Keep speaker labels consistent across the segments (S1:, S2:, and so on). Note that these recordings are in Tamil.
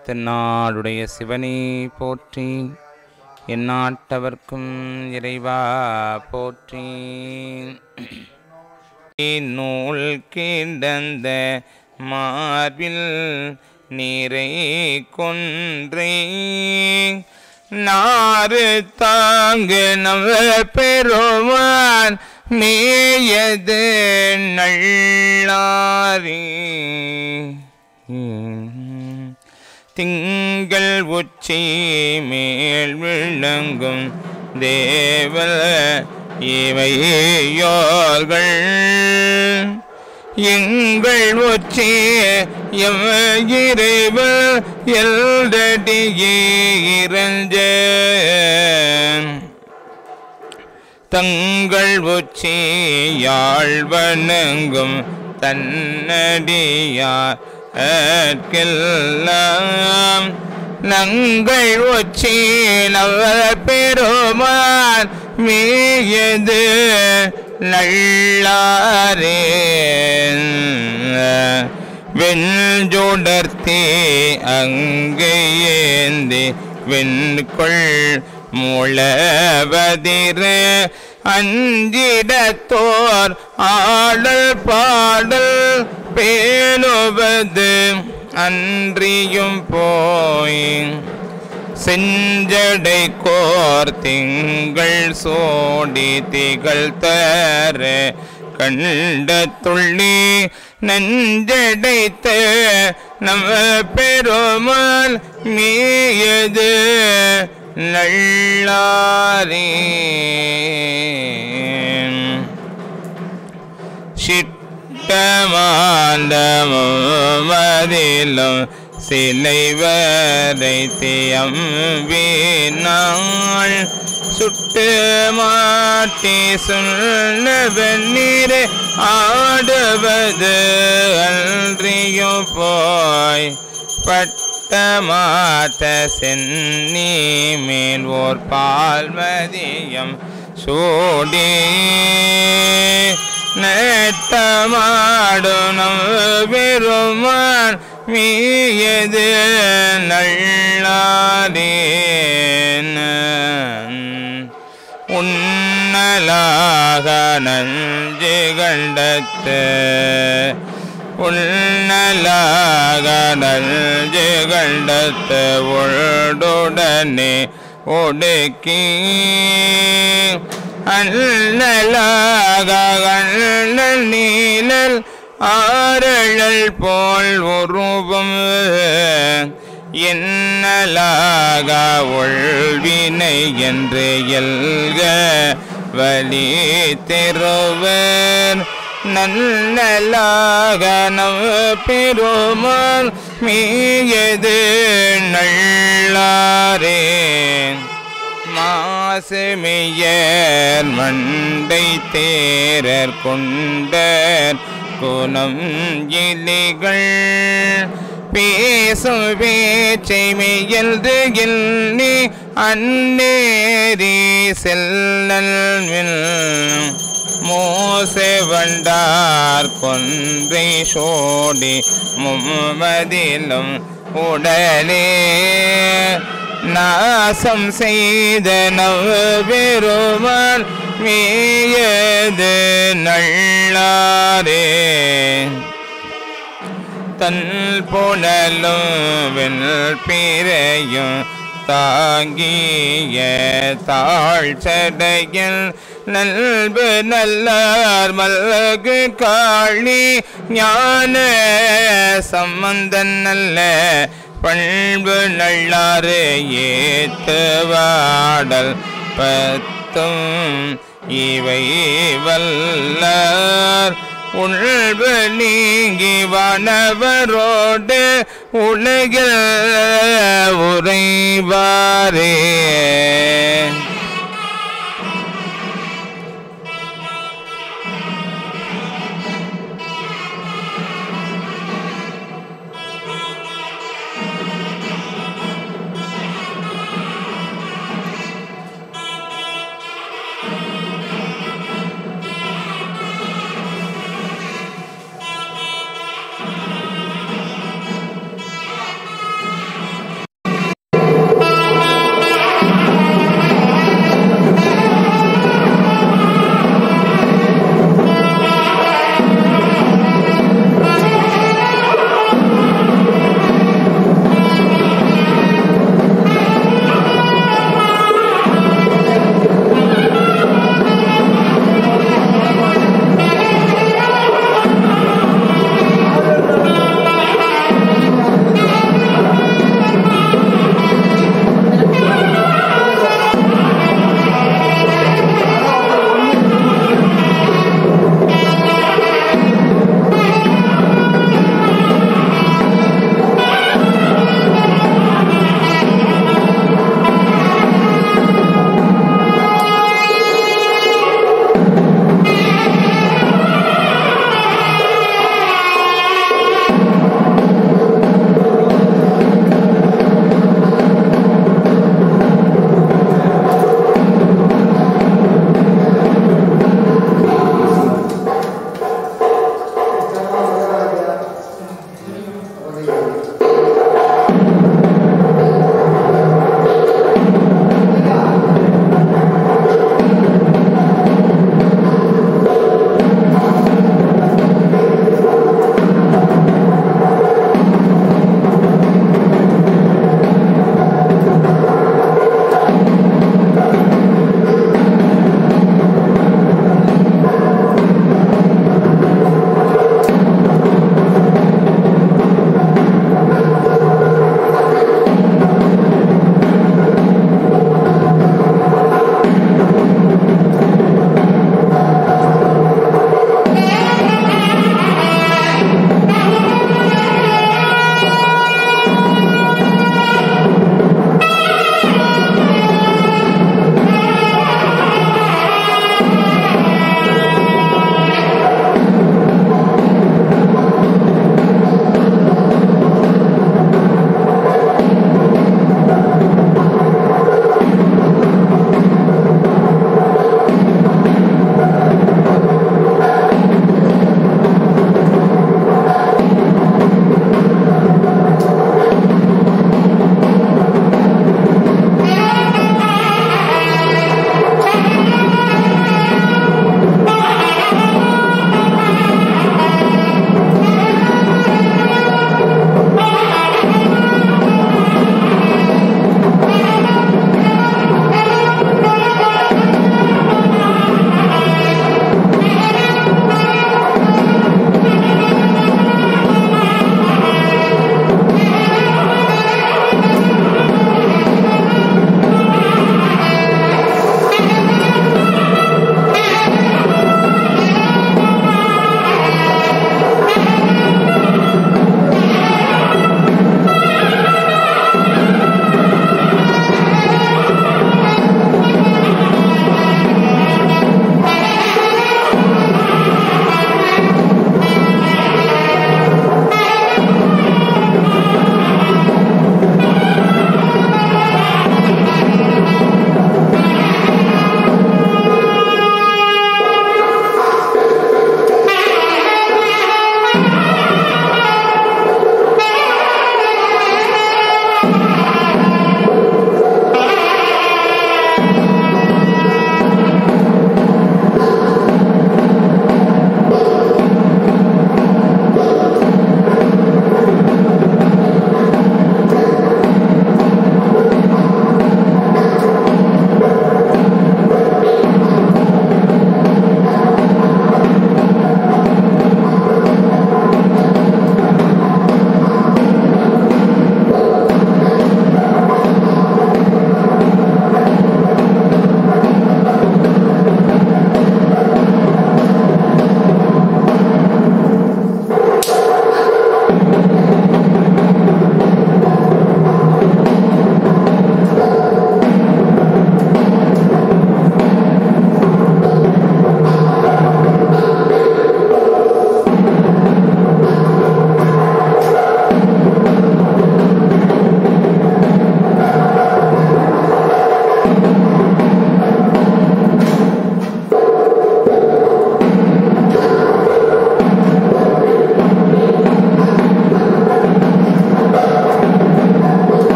S1: தென்னாடுடைய சிவனே போற்றி எந்நாட்டவர்க்கும் இறைவா போற்றி நூல் கிடந்த மார்பில் நீரை கொன்றை நாறு தாங்கு நவ பெருமான் மேயது நல்லாரி திங்கள் உச்சி மேல் விளங்கும் தேவல் இவையோர்கள் எங்கள் உச்சி எம் இறைவல் எல்தடியே இறஞ்ச தங்கள் உச்சி யாழ்வணங்கும் தன்னடியார் அற்கெல்லாம் நங்கள் உச்சி நவ பெருமான் மீயது நல்லாரே வெண்ஜோடர்த்தே அங்கே ஏந்தி வெண்கொள் முளவதிர அஞ்சிடத்தோர் ஆடல் பாடல் பேணுவது அன்றியும் போய் செஞ்சடை கோர் திங்கள் சோடி திகழ் தர கண்ட துள்ளி நஞ்சடைத்த நம்ம பெருமாள் மீயது நல்லாரே சிட்டமாண்டமும் மதிலும் சிலை வரை தியம்பினாள் சுட்டு மாட்டி சொல்ல வெந்நீர் ஆடுவது அன்றியும் போய் பட்ட மாத்த சென்னி மேல் ஓர் பால்மதியம் சூடி நட்டமாடுனம் பெருமான் மீயது நல்லாதேன் உன்னலாக நஞ்சு கண்டத்து உன்னலாக நஞ்சு கண்டத்து உள்டுடனே ஒடுக்கி அண்ணலாக அண்ணல் நீலல் ஆரழல் போல் உருவம் என்னலாக உள்வினை என்று எல்க வலி தெருவர் நல்லலாக நம் பெருமாள் மீயது நல்லாரே மாசுமையர் மண்டை தேரர் கொண்டர் குணம் இலிகள் பேசும் பேச்சை மெய்யல்து எல்லி அந்நேரி செல்லல் மோசே வண்டார் கொன்றை சோடி மும்மதிலும் உடலே நாசம் செய்த நவபெருமான் மீயது நல்லாரே தன் புனலும் வெண் பிறையும் தாங்கிய தாழ் சடையில் நல்பு நல்லார் மல்கு காளி ஞான சம்பந்தன் நல்ல பண்பு நல்லாறு ஏத்துவாடல் பத்தும் இவை வல்லார் உள்பு நீங்கி வானவரோடு உலகில் உறைவாரே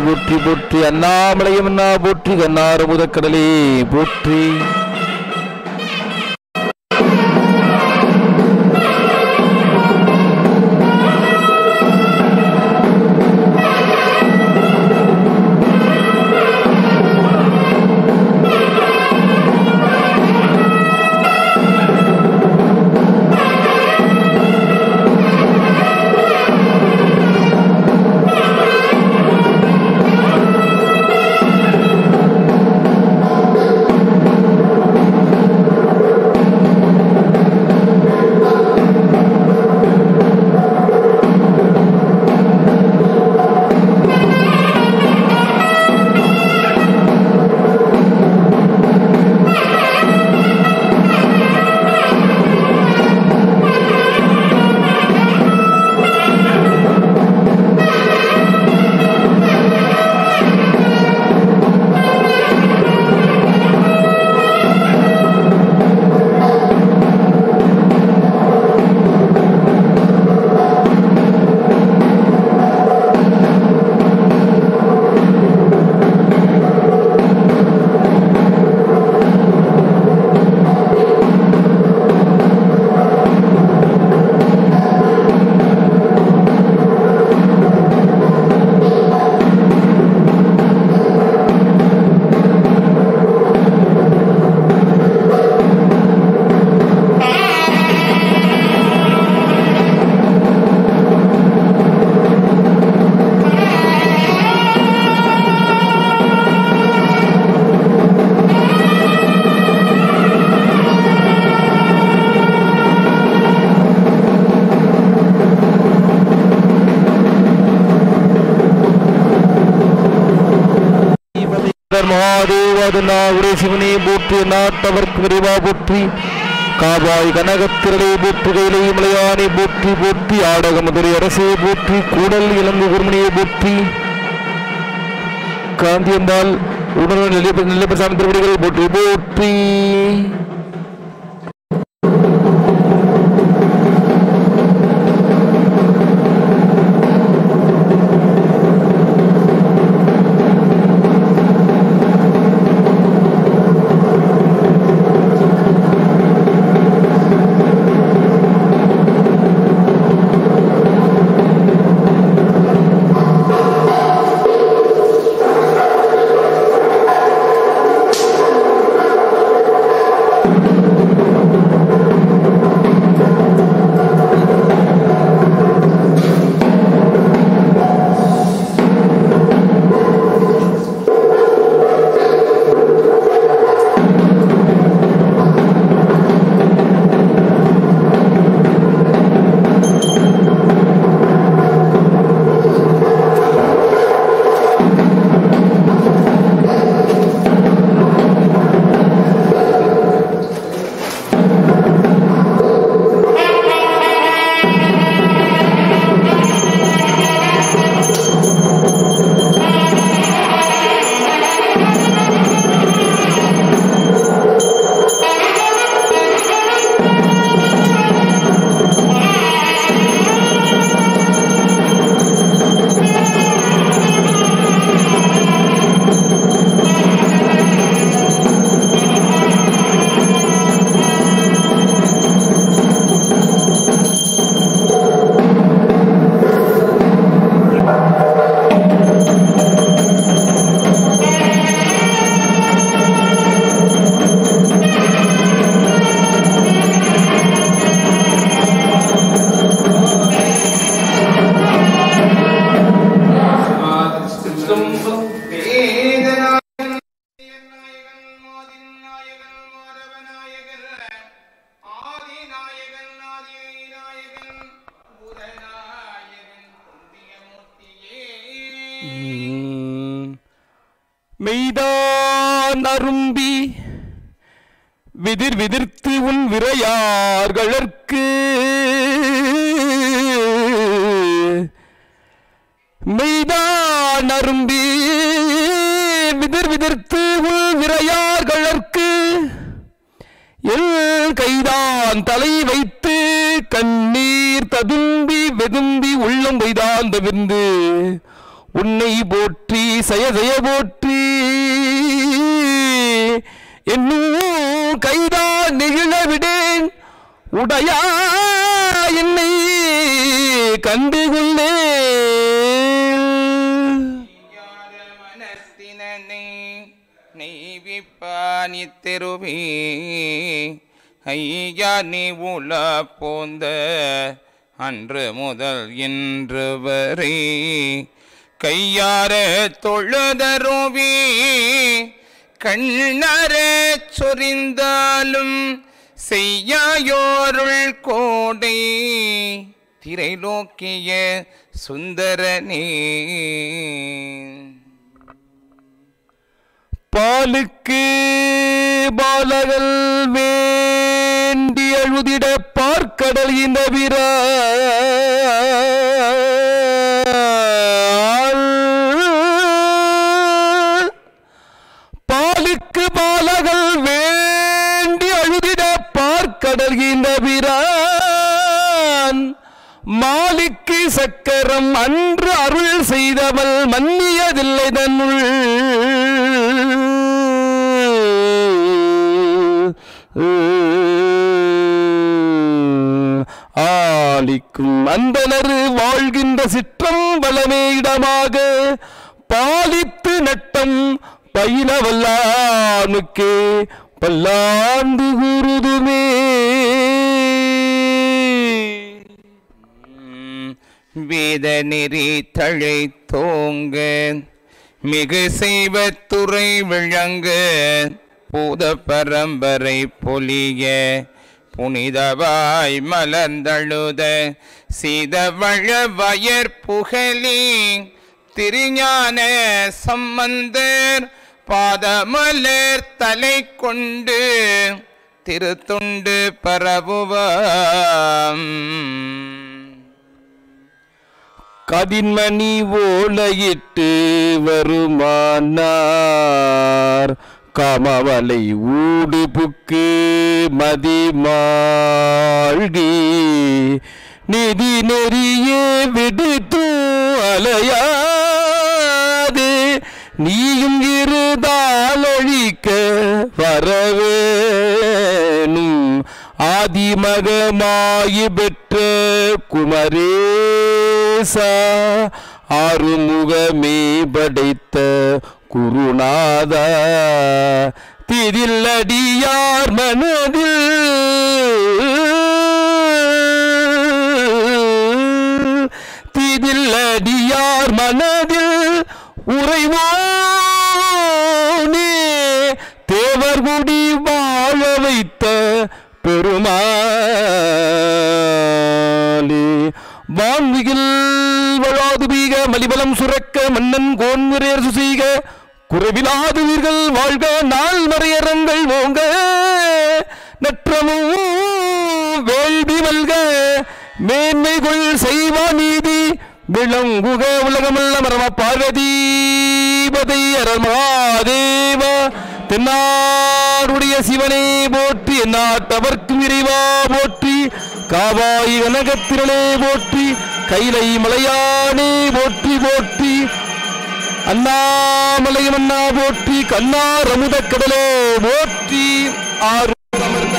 S2: போற்றி போற்றி அண்ணாமலையம் அண்ணா போற்றி கண்ணாறு முதக்கடலே போற்றி மகாதேவாது நாவுடை சிவனே போற்றி நாட்டவர்க்கு விரைவா போற்றி காவாய் கனகத்திரளை போற்றி கைலை மலையானை போற்றி போற்றி ஆடக மதுரை அரசே போற்றி கூடல் இளங்கு குருமணியை போற்றி காந்தியம்பாள் உணர்வு நிலைய நிலைப்பிரசாமி திருவடிகளை போற்றி போற்றி மெய்தான் அரும்பி விதிர் விதிர்த்து உன் விரையார்களற்கு மெய்தான் அரும்பி விதிர் விதிர்த்து உன் விரையார்களற்கு எல் கைதான் தலை வைத்து கண்ணீர் ததும்பி வெதும்பி உள்ளம் வைதான் தவிர்ந்து உன்னை போற்றி சய ஜய போற்றி என்னும் கைதான் நெகிழ விடேன் உடையா என்னை கண்டுகொள்ளே
S1: மனத்தினனை நெய்விப்பானி தெருவே ஐயா நீ உல போந்த அன்று முதல் இன்று வரை கையார தொழுதருவி கண்ணர சொரிந்தாலும் செய்யாயோருள் கோடை திரைலோக்கிய சுந்தரனே
S2: பாலுக்கு பாலகல் வேண்டி அழுதிட பார்க்கடல் இந்த பாலுக்கு பாலகல் வேண்டி அழுதிட பார்க்கடல் இந்த பிரான் மாலிக்கு சக்கரம் அன்று அருள் செய்தவள் மன்னியதில்லை தன்னுள் ஆலிக்கும் அந்தனர் வாழ்கின்ற சிற்றம் பலமே இடமாக பாலித்து நட்டம் பயிலவல்லானுக்கு பல்லாண்டு குருதுமே
S1: வேத நெறி தழை தோங்க மிகு செய்வத்துறை விளங்க பூத பரம்பரை பொலிய புனிதவாய் மலர்ந்தழுத சீதவழ வயற் புகழி திருஞான சம்பந்தர் பாதமலர் தலை கொண்டு திருத்துண்டு பரவுவாம்
S2: கதின்மணி ஓலையிட்டு வருமானார் காமவலை ஊடு புக்கு மதிமாழ்கி நிதி நெறியே விடுத்து அலையாது நீயும் இருதால் அழிக்க வரவேணும் ஆதிமகமாயி பெற்ற குமரேசா ஆறுமுகமே படைத்த குருநாதா திரில்லடியார் மனதில் திரில்லடியார் மனதில் உறைவோனே தேவர்குடி வாழ வைத்த பெருமாளே வான்மிகில் வழாது பீக மலிபலம் சுரக்க மன்னன் கோன்முறையர் சுசீக குறைவிலாது வீர்கள் வாழ்க நாள் மறையரங்கள் ஓங்க நற்றமும் வேள்வி மல்க மேன்மைகள் செய்வா நீதி விளங்குக உலகமுள்ள மரம பார்வதீபதை அரமாதேவ தென்னாடுடைய சிவனே போற்றி எந்நாட்டவர்க்கும் இறைவா போற்றி காவாய் கனகத்திரளே போற்றி கைலை மலையானே போற்றி போற்றி அண்ணாமலை மன்னா போற்றி கண்ணார் அமுத கடலே போற்றி ஆறு அமர்ந்த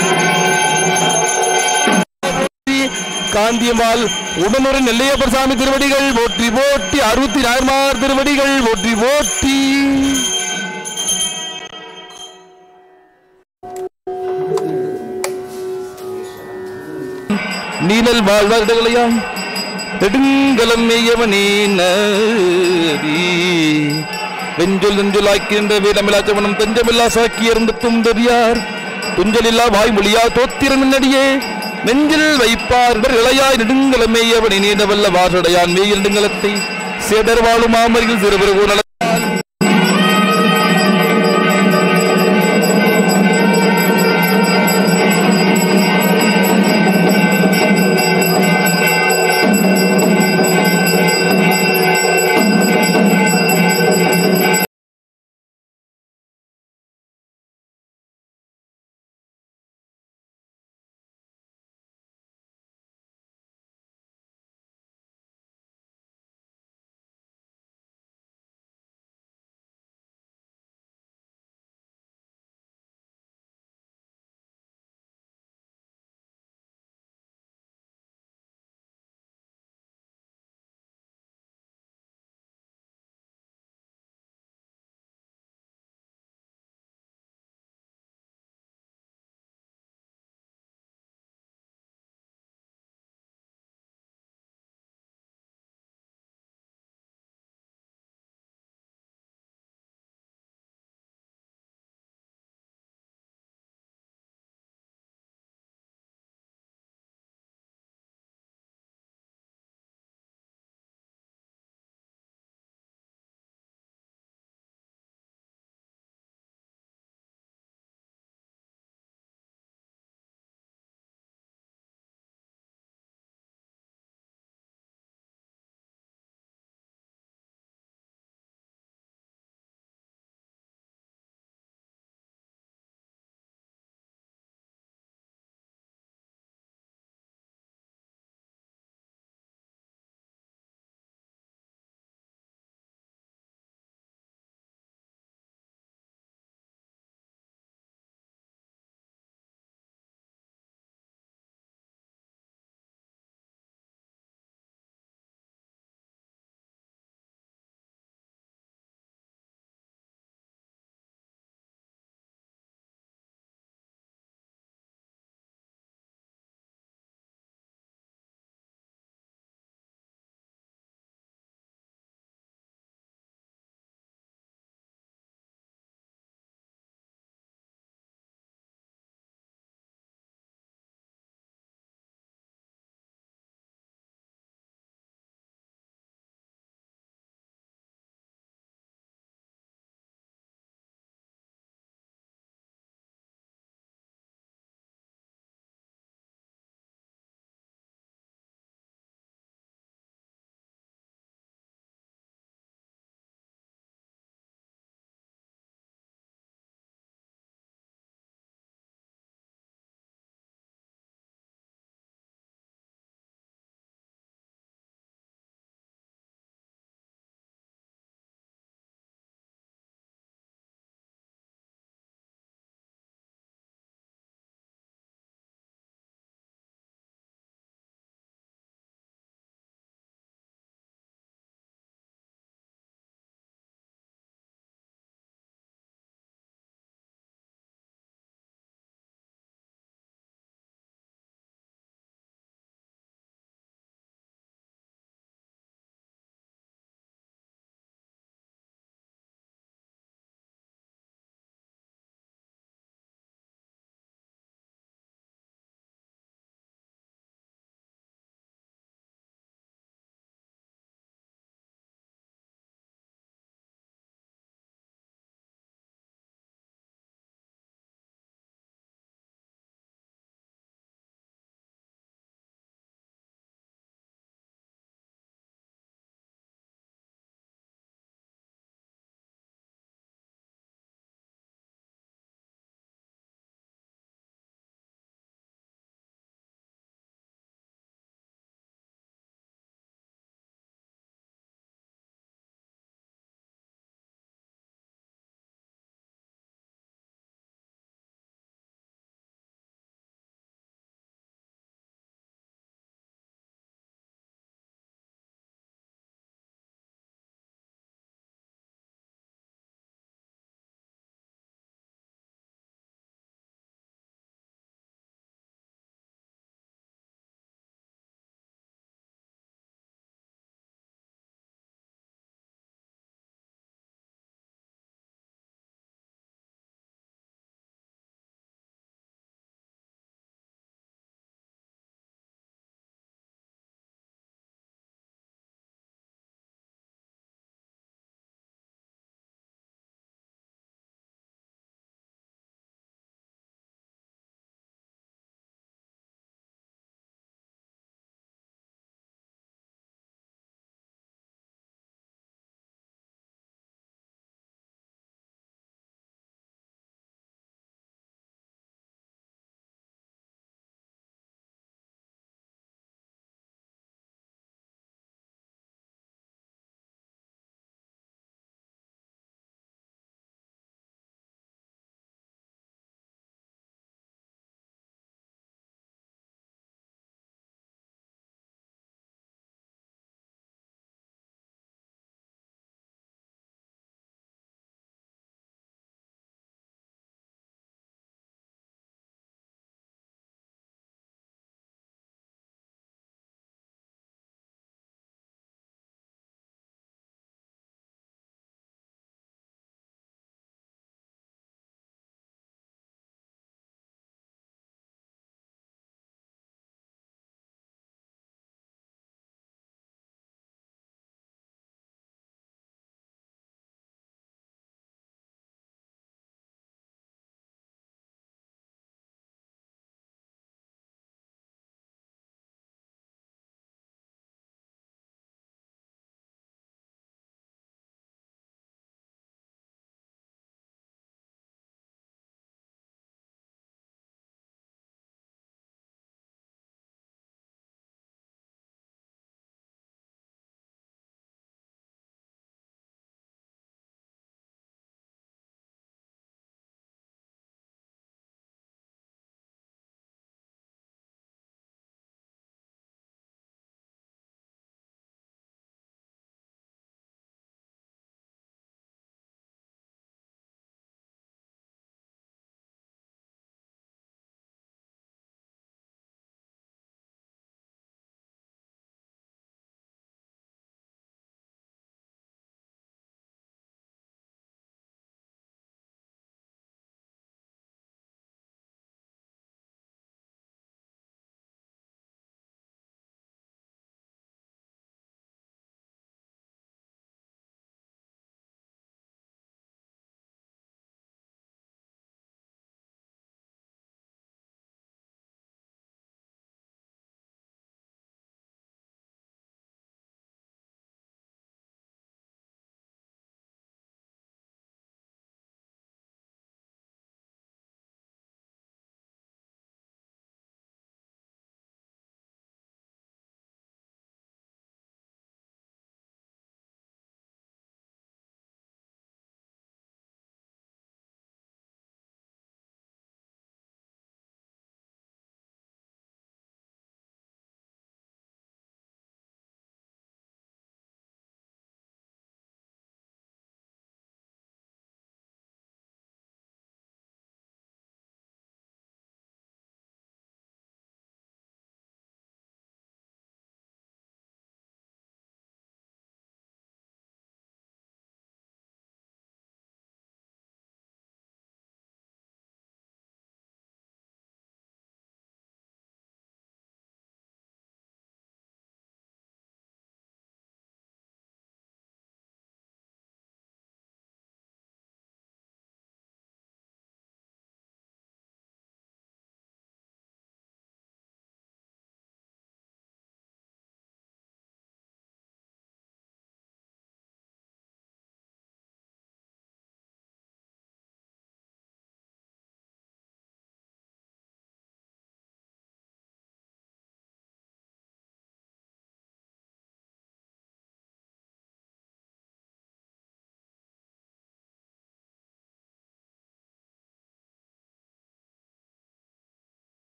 S2: அரசே காந்தியம்மாள் உடனுரை நெல்லையப்பர் சாமி திருவடிகள் போற்றி போற்றி அறுபத்தி நாயன்மார் திருவடிகள் போற்றி போற்றி நீலல் வாழ்வார்களையாம் நெடுங்கலம் மெய்யவனே நதி வெஞ்சொல் நெஞ்சொலாக்கின்ற வீரமில்லாச்சவனம் தஞ்சமில்லா சாக்கியர்ந்து தும்பெரியார் துஞ்சலில்லா வாய்மொழியா தோத்திரம் நடியே நெஞ்சில் வைப்பார் இவர் இளையாய் நெடுங்கலம் மெய்யவனை நீண்டவல்ல வாசடையான் மெய்ய நெடுங்கலத்தை சேடர் வாழும் மாமரில் சிறுபிறகு நல